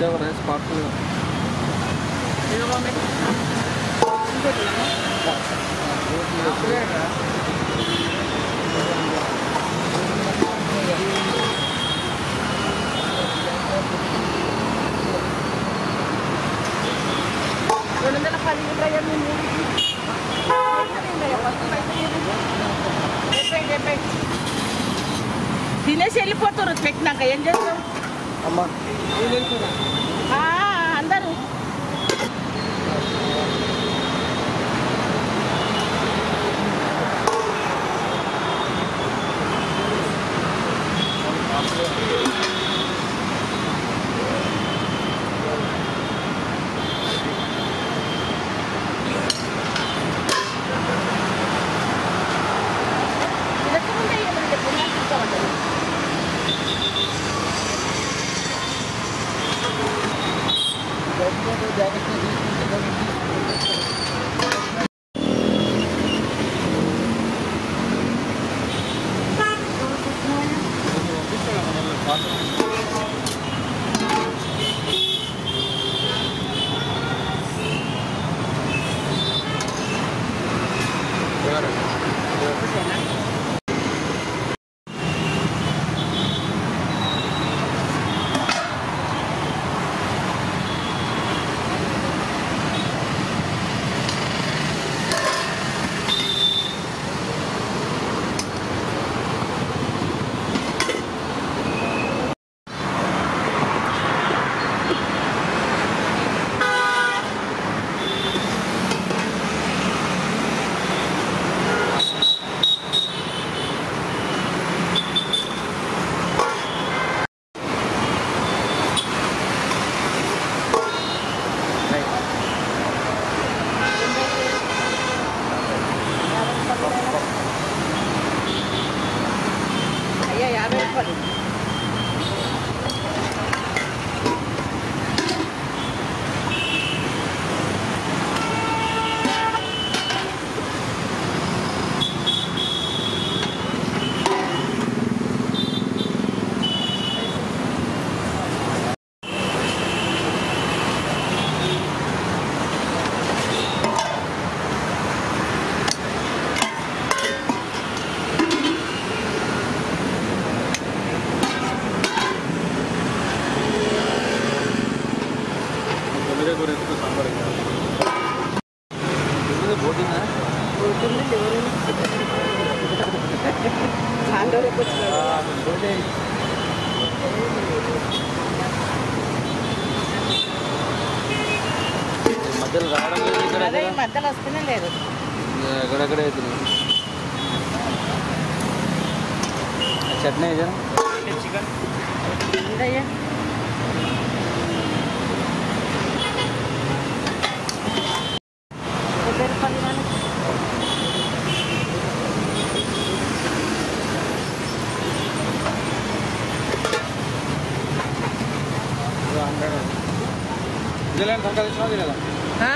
లేవు rice parcel రెండు వందల పది ఇరవై ఎనిమిది డెబ్బై డెబ్బై తినేసి వెళ్ళిపోతారు పెట్టినాక ఏం చేస్తాం అమ్మా ఆ, అందరూ తినకముందే ఏమని చెప్పు, నాకు కూర్చోమంటారు. అయ్యా యాభై రూపాయలు తొమ్మిదే కూర ఎత్తుకు సాంబార్ తొమ్మిదే పోతుందా ఉంటుంది ఎవరు ఆందోళనకు వచ్చినాడు పోతే మధ్యలో రావడం లేదు ఇక్కడ అదే ఈ మధ్యలో వస్తూనే లేదు ఎక్కడెక్కడే అవుతుంది చట్నీ వేసాను ఉందయ్యా డెబ్బై రూపాయలు ఇవ్వాలి. ఇదే సంకా తెచ్చినా తినేదా ఆ?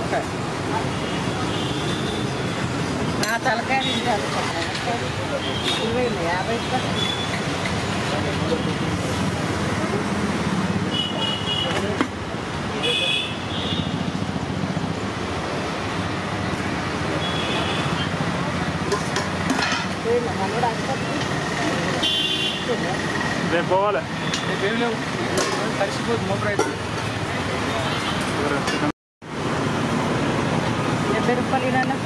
నా తలకాయ తింటారు ఇరవై ఉన్నాయి, యాభై రూపాయలు పోయిందా? మనోడు ఆసుపత్రికి? రేపు పోవాలి ఏం లేవు తడిసిపోతుంది మోటర్ అయితే డెబ్బై రూపాయలు ఇవ్వాలా?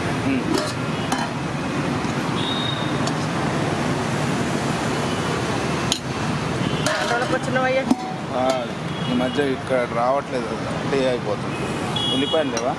ఎన్ని రోజులకు వచ్చినావయ్యా ఆ, ఈ మధ్య ఇక్కడ రావట్లేదు అంటే అయిపోతుంది ఉల్లిపాయలు లేవా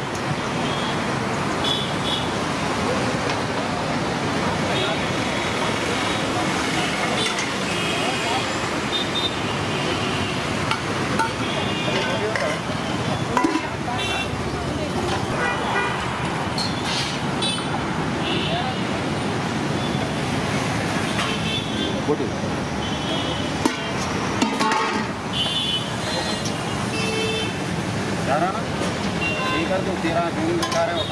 ఆ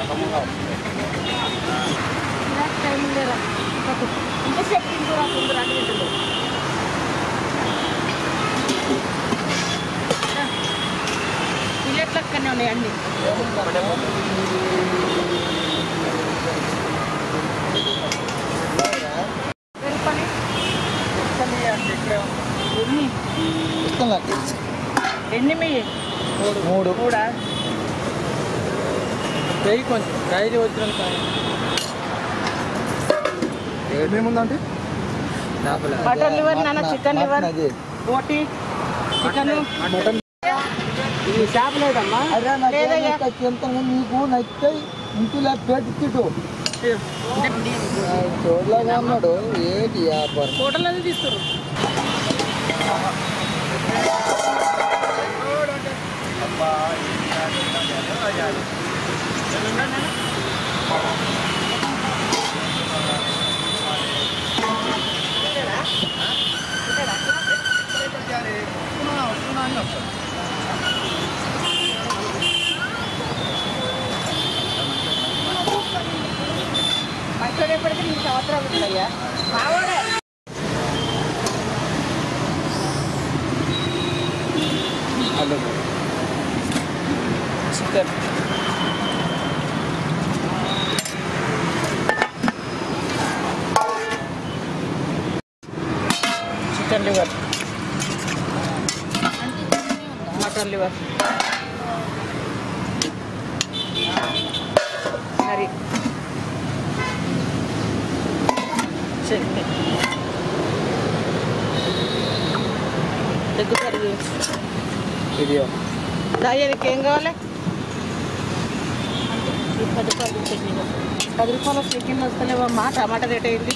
టైం లేరా ఇంతసేపు తింటూ రాకుండా రెండు గంటలు ప్లేట్లు అక్కడనే ఉన్నాయి అన్ని వెల్పని ఎన్ని ఎన్ని మీ మూడు మూడా వెయ్యి కొంచెం డైలీ వచ్చిన ఏమేముందంటే మటన్ లివర్ నాన్న చికెన్ లివర్ బోటి చికెన్ మటన్ ఈ షాప్ లేదమ్మా లేదయ్యా నీకు నచ్చితే ఇంటిలో పెట్టిట్టు చూడలాగా ఉన్నాడు ఏంటి వ్యాపారం హోటల్ అది తీస్తారు మంచిగా ఎప్పటికీ నీకు సంవత్సరాలు ఉంటాయా మావాడే hello chicken chicken liver mutton liver curry chutney egg curry ఇది దానికి ఏం కావాలి ఈ పది రూపాయలు చట్నీ పది రూపాయలు చికెన్ వస్తలేవమ్మా టమాటా రేట్ అయింది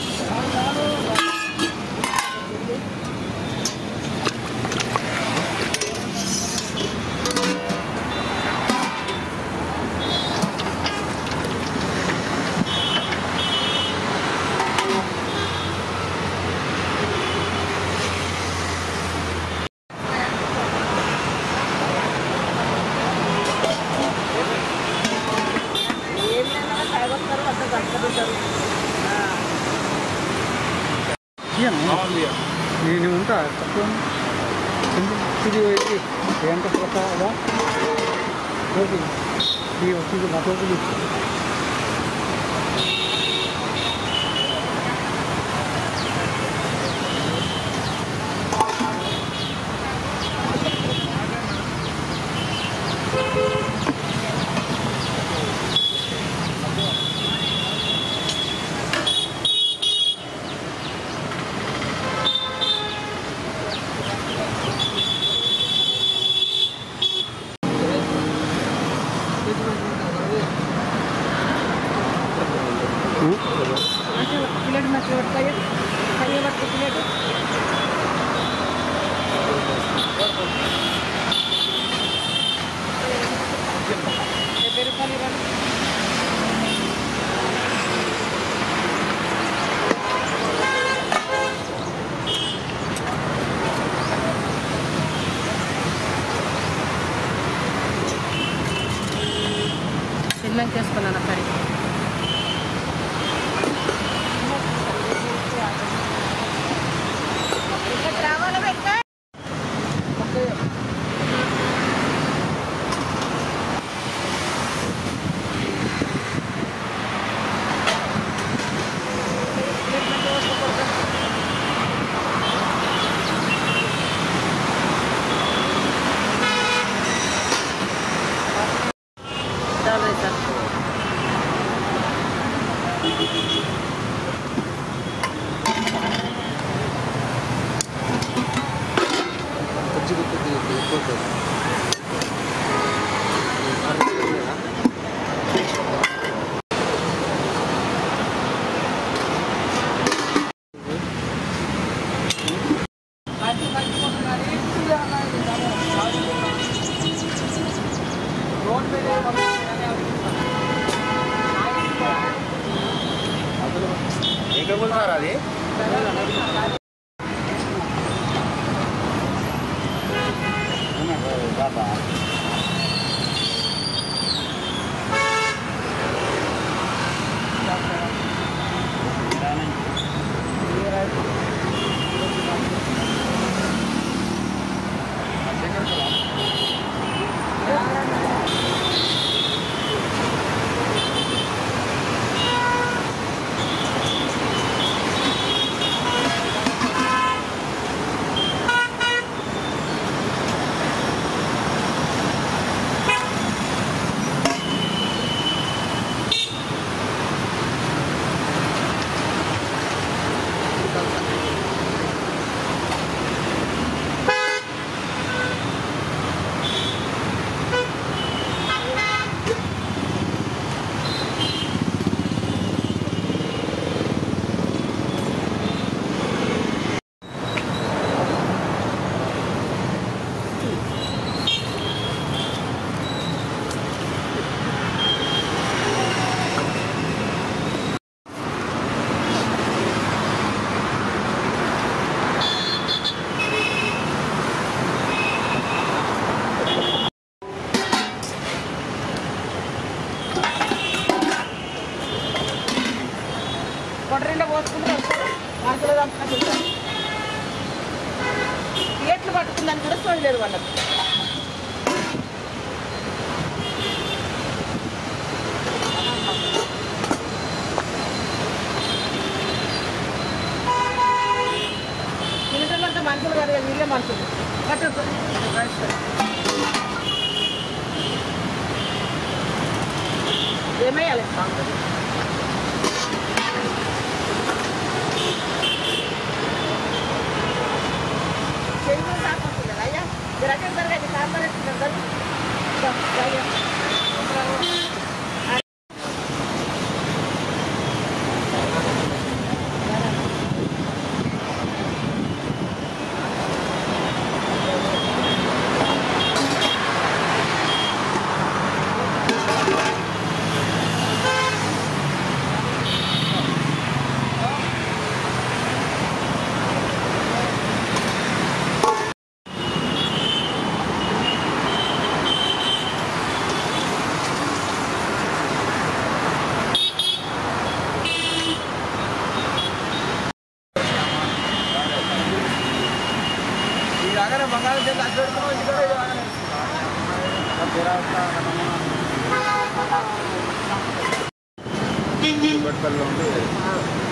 ఏం లేదన్నా తాగొస్తారు అంత కట్టుకుంటారు నేను ఉంటా తక్కువ ఇది ఇది ఎంత ప్రసాదా ఈ వస్తుంది నా టోకులు ప్లేట్ మంచిగా పడతాయి కర్రీ పట్టు ప్లేట్ డెబ్బై రూపాయలు ఇవ్వండి చిన్నగా చేసుకున్నాను కర్రీ రావాలా పెట్టా చాలు సార్ వచ్చి గుర్తు ఎక్కువ ఎక్కడ పోతున్నారు అది పోసుకుంటూ వస్తారు మనుషులు చంపుకుంటారు ఎట్లు పట్టుకుందని కూడా చూడలేదు వాళ్ళకి తినటంతా మనుషులు కాదు కదా, వీళ్ళే మనుషులు కట్టు ఏమయ్యాలి చెరువు సాపడుతుంది అయ్యా మీరు అక్కడ జరగండి సాంబార్ వేసుకున్నారు అయ్యా బట్టల్లో ఉండి